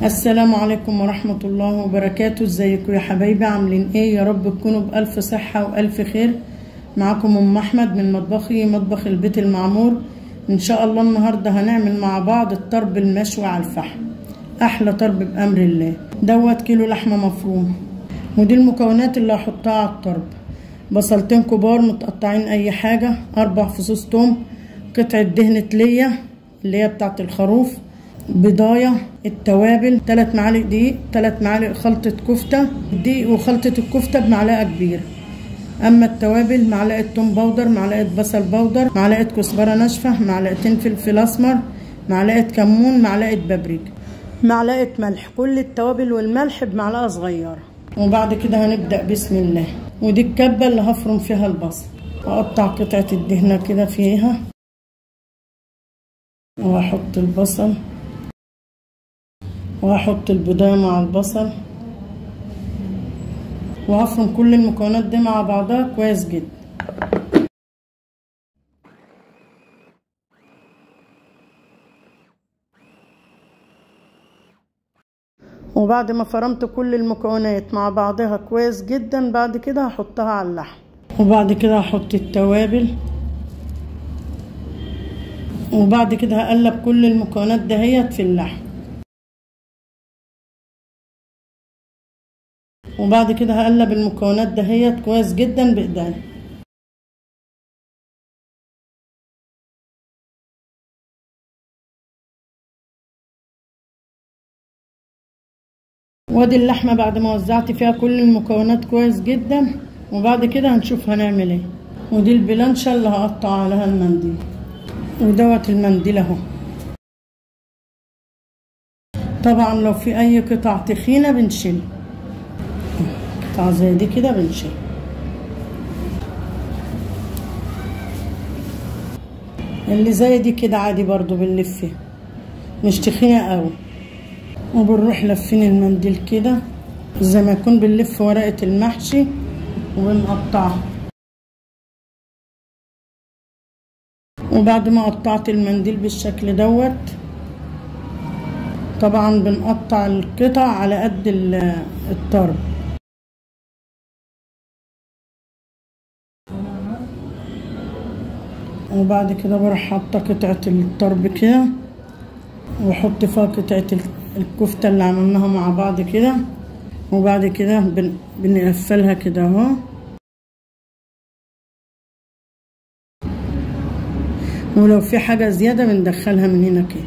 السلام عليكم ورحمة الله وبركاته ازيكم يا حبايبي عاملين ايه يا رب تكونوا بألف صحة وألف خير معاكم أم أحمد من مطبخي مطبخ البيت المعمور إن شاء الله النهاردة هنعمل مع بعض الطرب المشوي على الفحم أحلى طرب بأمر الله دوت كيلو لحمة مفرومة ودي المكونات اللي هحطها على الطرب بصلتين كبار متقطعين أي حاجة أربع فصوص توم قطعة دهنة ليا اللي هي بتاعت الخروف بضاية التوابل تلات معالق دقيق تلات معالق خلطة كفتة الدقيق وخلطة الكفتة بمعلقة كبيرة أما التوابل معلقة توم باودر معلقة بصل باودر معلقة كزبرة ناشفة معلقتين فلفل أسمر معلقة كمون معلقة بابريكا معلقة ملح كل التوابل والملح بمعلقة صغيرة وبعد كده هنبدأ بسم الله ودي الكبة اللي هفرم فيها البصل أقطع قطعة الدهنة كده فيها وأحط البصل وهحط البضاية مع البصل وهفرم كل المكونات دي مع بعضها كويس جدا وبعد ما فرمت كل المكونات مع بعضها كويس جدا بعد كده هحطها على اللحم وبعد كده هحط التوابل وبعد كده هقلب كل المكونات دهيت في اللحم وبعد كده هقلب المكونات دهيت كويس جدا بايديا وادي اللحمة بعد ما وزعت فيها كل المكونات كويس جدا وبعد كده هنشوف هنعمل ايه ودي البلانشة اللي هقطع عليها المنديل ودوت المنديل اهو طبعا لو في اي قطع تخينة بنشيل قطع زي دي كده بنشيل اللي زي دي كده عادي برضو بنلفها مش تخينة قوي وبنروح لفين المنديل كده زي ما يكون بنلف ورقة المحشي وبنقطعها وبعد ما قطعت المنديل بالشكل دوت طبعا بنقطع القطع على قد الطرب وبعد كده بروح حاطه قطعة الطرب كده واحط فيها قطعة الكفتة اللي عملناها مع بعض كده وبعد كده بن... بنقفلها كده اهو ولو في حاجة زيادة بندخلها من هنا كده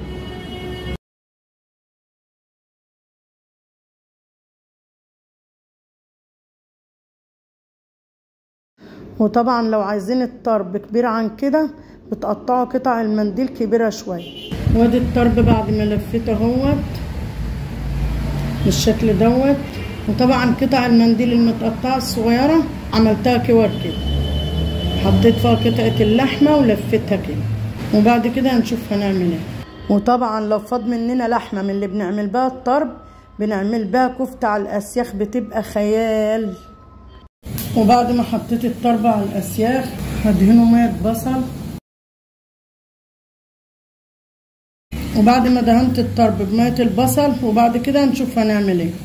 وطبعا لو عايزين الطرب كبير عن كده بتقطعوا قطع المنديل كبيرة شوية وادي الطرب بعد ما لفيته اهوت بالشكل دوت وطبعا قطع المنديل المتقطعة الصغيرة عملتها كور كده حطيت فيها قطعة اللحمة ولفتها كده وبعد كده هنشوف هنعمل ايه وطبعا لو فاض مننا لحمة من اللي بنعمل بها الطرب بنعمل بها كفتة على الأسياخ بتبقى خيال وبعد ما حطيت الطرب على الأسياخ هدهنه مية بصل وبعد ما دهنت الطرب بمية البصل وبعد كده هنشوف هنعمل ايه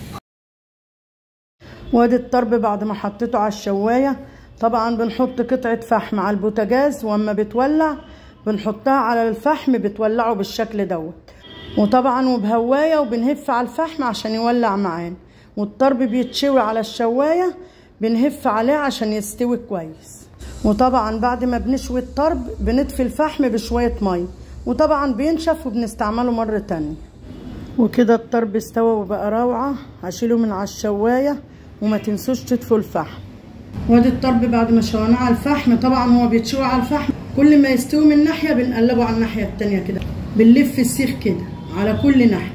وادي الطرب بعد ما حطيته على الشواية طبعا بنحط قطعة فحم على البوتاجاز واما بتولع بنحطها على الفحم بتولعه بالشكل دوت وطبعا وبهواية وبنهف على الفحم عشان يولع معانا والطرب بيتشوي على الشواية بنهف عليه عشان يستوي كويس وطبعا بعد ما بنشوي الطرب بنطفي الفحم بشوية مية وطبعا بينشف وبنستعمله مرة تانية وكده الطرب استوى وبقى روعة هشيله من على الشواية وما تنسوش تطفوا الفحم وادي الطرب بعد ما شويناه على الفحم طبعا هو بيتشوي على الفحم كل ما يستوي من ناحية بنقلبه على الناحية التانية كده بنلف السيخ كده على كل ناحية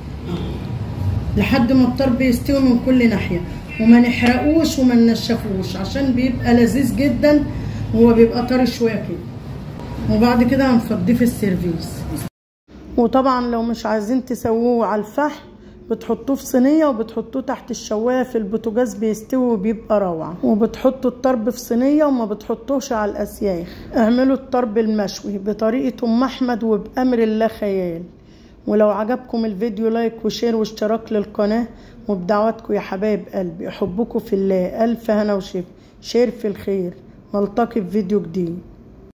لحد ما الطرب يستوي من كل ناحية وما نحرقوش وما ننشفوش عشان بيبقى لذيذ جدا وهو بيبقى طري شويه كده وبعد كده هنفضيه في السيرفيس وطبعا لو مش عايزين تسووه على الفحم بتحطوه في صينيه وبتحطوه تحت الشوايه في البوتاجاز بيستوي وبيبقى روعه وبتحطوا الطرب في صينيه وما بتحطوش على الاسياخ اعملوا الطرب المشوي بطريقه ام احمد وبامر الله خيال ولو عجبكم الفيديو لايك وشير واشتراك للقناة وبدعواتكم يا حبايب قلبي احبكم في الله الف هنا وشفا شير في الخير نلتقي في فيديو جديد